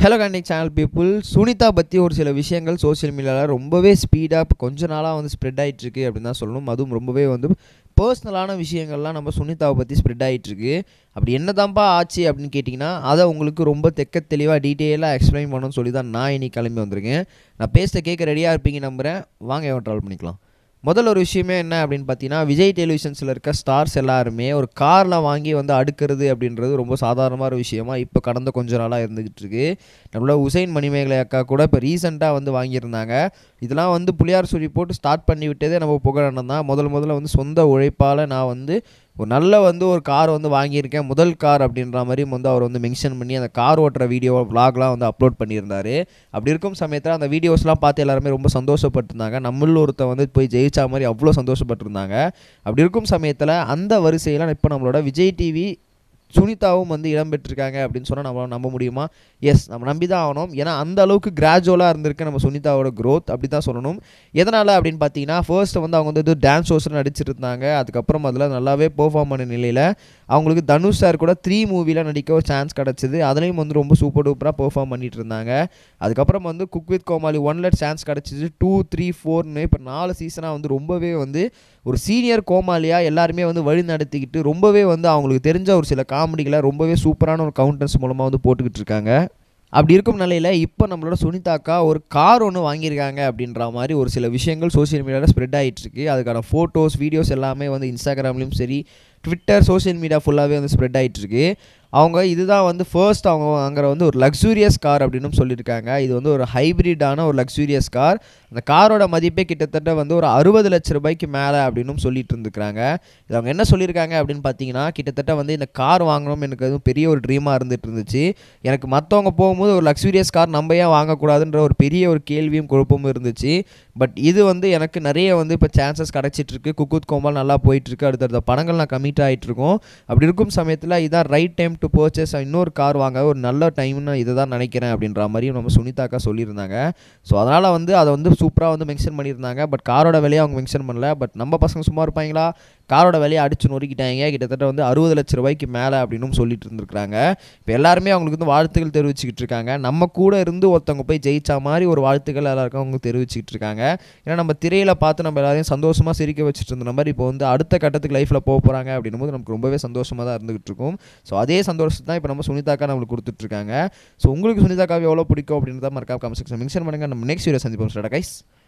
hello கண்டிக் channel people Sunitha பற்றி ஒரு சில விஷயங்கள் சோஷியல் மீடியாவில் ரொம்பவே ஸ்பீடாக இப்போ கொஞ்ச நாளாக வந்து ஸ்ப்ரெட் ஆகிட்டுருக்கு அப்படின்னு தான் சொல்லணும் அதுவும் ரொம்பவே வந்து பர்சனலான விஷயங்கள்லாம் நம்ம சுனிதாவை பற்றி ஸ்ப்ரெட் ஆகிட்டுருக்கு அப்படி என்னதான்ப்பா ஆச்சு அப்படின்னு கேட்டிங்கன்னா அதை உங்களுக்கு ரொம்ப தெக்க தெளிவாக டீட்டெயிலாக எக்ஸ்பிளைன் பண்ணணும்னு சொல்லி தான் நான் இன்னைக்கு கிளம்பி வந்திருக்கேன் நான் பேச கேட்க ரெடியாக இருப்பீங்க நம்புகிறேன் வாங்க எவன் ட்ராவல் பண்ணிக்கலாம் முதல்ல ஒரு விஷயமே என்ன அப்படின்னு பார்த்தீங்கன்னா விஜய் டெலிவிஷன்ஸில் இருக்க ஸ்டார்ஸ் எல்லாருமே ஒரு காரில் வாங்கி வந்து அடுக்கிறது அப்படின்றது ரொம்ப சாதாரணமான விஷயமா இப்போ கடந்த கொஞ்ச நாளாக இருந்துகிட்டு இருக்கு நம்மளோட உசைன் மணிமேகலை அக்கா கூட இப்போ ரீசெண்டாக வந்து வாங்கியிருந்தாங்க இதெல்லாம் வந்து புளியார் சுழி போட்டு ஸ்டார்ட் பண்ணி விட்டதே நம்ம புகழணும் தான் முதல் முதல்ல வந்து சொந்த உழைப்பால் நான் வந்து ஒரு நல்ல வந்து ஒரு கார் வந்து வாங்கியிருக்கேன் முதல் கார் அப்படின்ற மாதிரி வந்து அவர் வந்து மென்ஷன் பண்ணி அந்த கார் ஓட்டுற வீடியோ vlogலாம் வந்து அப்லோட் பண்ணியிருந்தாரு அப்படி இருக்கும் சமயத்தில் அந்த வீடியோஸ்லாம் பார்த்து எல்லாருமே ரொம்ப சந்தோஷப்பட்டிருந்தாங்க நம்மள ஒருத்தன் வந்து போய் ஜெயிச்சா மாதிரி அவ்வளோ சந்தோஷப்பட்டிருந்தாங்க அப்படி இருக்கும் சமயத்தில் அந்த வரிசையில் இப்போ நம்மளோட விஜய் டிவி சுனிதாவும் வந்து இடம்பெற்றிருக்காங்க அப்படின்னு சொன்னால் நம்மளால நம்ப முடியுமா எஸ் நம்ம நம்பி தான் ஆகணும் ஏன்னா அந்த அளவுக்கு கிராஜுவலாக இருந்திருக்கு நம்ம சுனிதாவோட growth அப்படி தான் சொல்லணும் எதனால் அப்படின்னு பார்த்தீங்கன்னா ஃபர்ஸ்ட் வந்து அவங்க வந்து டான்ஸ் ஷோஸில் நடிச்சிட்டு இருந்தாங்க அதுக்கப்புறம் அதில் நல்லாவே பெர்ஃபார்ம் பண்ண நிலையில் அவங்களுக்கு தனுஷ் சார் கூட த்ரீ மூவியில் நடிக்க ஒரு சான்ஸ் கிடச்சிது அதுலேயும் வந்து ரொம்ப சூப்பர் டூப்பராக பெர்ஃபார்ம் பண்ணிட்டு இருந்தாங்க அதுக்கப்புறம் வந்து குக் வித் கோமாளி ஒன்ல சான்ஸ் கிடச்சிது டூ த்ரீ ஃபோர்னு இப்போ நாலு சீசனாக வந்து ரொம்பவே வந்து ஒரு சீனியர் கோமாளியாக எல்லாருமே வந்து வழி நடத்திக்கிட்டு ரொம்பவே வந்து அவங்களுக்கு தெரிஞ்ச ஒரு சில காமெடிகளை ரொம்பவே சூப்பரான ஒரு கவுண்டர்ஸ் மூலமாக வந்து போட்டுக்கிட்டு இருக்காங்க அப்படி இருக்கும் நிலையில் இப்போ நம்மளோட சுனிதாக்கா ஒரு கார் ஒன்று வாங்கியிருக்காங்க அப்படின்ற மாதிரி ஒரு சில விஷயங்கள் சோஷியல் மீடியாவில் ஸ்ப்ரெட் ஆகிட்டு இருக்கு அதுக்கான ஃபோட்டோஸ் வீடியோஸ் எல்லாமே வந்து இன்ஸ்டாகிராம்லேயும் சரி ட்விட்டர் சோஷியல் மீடியா ஃபுல்லாகவே வந்து ஸ்ப்ரெட் ஆகிட்டு இருக்கு அவங்க இதுதான் வந்து ஃபர்ஸ்ட் அவங்க வாங்குற வந்து ஒரு லக்ஸூரியஸ் கார் அப்படின்னு சொல்லியிருக்காங்க இது வந்து ஒரு ஹைப்ரிட்டான ஒரு லக்ஸூரியஸ் கார் அந்த காரோட மதிப்பே கிட்டத்தட்ட வந்து ஒரு அறுபது லட்ச ரூபாய்க்கு மேலே அப்படின்னு சொல்லிட்டு இருந்துக்கிறாங்க இது அவங்க என்ன சொல்லியிருக்காங்க அப்படின்னு பார்த்தீங்கன்னா கிட்டத்தட்ட வந்து இந்த கார் வாங்கணும் எனக்கு அதுவும் பெரிய ஒரு ட்ரீமாக இருந்துட்டு இருந்துச்சு எனக்கு மற்றவங்க போகும்போது ஒரு லக்ஸூரியஸ் கார் நம்ம ஏன் வாங்கக்கூடாதுன்ற ஒரு பெரிய ஒரு கேள்வியும் குழப்பமும் இருந்துச்சு பட் இது வந்து எனக்கு நிறைய வந்து இப்போ சான்சஸ் கிடச்சிட்டு இருக்கு குக்குத் கோமால் நல்லா போயிட்டு இருக்கு அடுத்தடுத்த படங்கள் நான் கமிட் ஆகிட்டு இருக்கோம் அப்படி இருக்கும் சமயத்தில் இதான் ரைட் டைம் டு பர்ச்சேஸ் இன்னொரு கார் வாங்க ஒரு நல்ல டைம்னு இதை தான் நினைக்கிறேன் அப்படின்ற மாதிரியும் நம்ம சுனிதாக்கா சொல்லியிருந்தாங்க ஸோ அதனால் வந்து அதை வந்து சூப்பராக வந்து மென்ஷன் பண்ணியிருந்தாங்க பட் காரோட விலையை அவங்க மென்ஷன் பண்ணல பட் நம்ம பசங்க சும்மா இருப்பாங்களா காரோட விலையை அடிச்சு நொறுக்கிட்டாங்க கிட்டத்தட்ட வந்து அறுபது லட்ச ரூபாய்க்கு மேலே அப்படின்னு சொல்லிட்டு இருந்திருக்காங்க இப்போ எல்லாருமே அவங்களுக்கு வந்து வாழ்த்துக்கள் தெரிவிச்சுக்கிட்டு இருக்காங்க நம்ம கூட இருந்து ஒருத்தவங்க போய் ஜெயிச்சா மாதிரி ஒரு வாழ்த்துக்கள் எல்லாருக்கும் அவங்க தெரிவிச்சுக்கிட்டு இருக்காங்க ஏன்னா நம்ம திரையில் பார்த்து நம்ம எல்லாரையும் சந்தோஷமாக சிரிக்க வச்சுட்டு இருந்த மாதிரி இப்போ வந்து அடுத்த கட்டத்துக்கு லைஃப்பில் போக போகிறாங்க அப்படின்னும் போது நமக்கு ரொம்பவே சந்தோஷமாக தான் இருந்துகிட்டு இருக்கும் ஸோ அதே சந்தோஷத்தை தான் இப்போ நம்ம சுனிதாக்கா நம்மளுக்கு கொடுத்துட்ருக்காங்க ஸோ உங்களுக்கு சுனிதாக்காவை எவ்வளோ பிடிக்கும் அப்படின்றத மறக்காம காமெண்ட் செக்ஷன் மென்ஷன் பண்ணுங்கள் நம்ம நெக்ஸ்ட் வீடியோ சந்திப்போம் ஸ்டாடா கைஸ்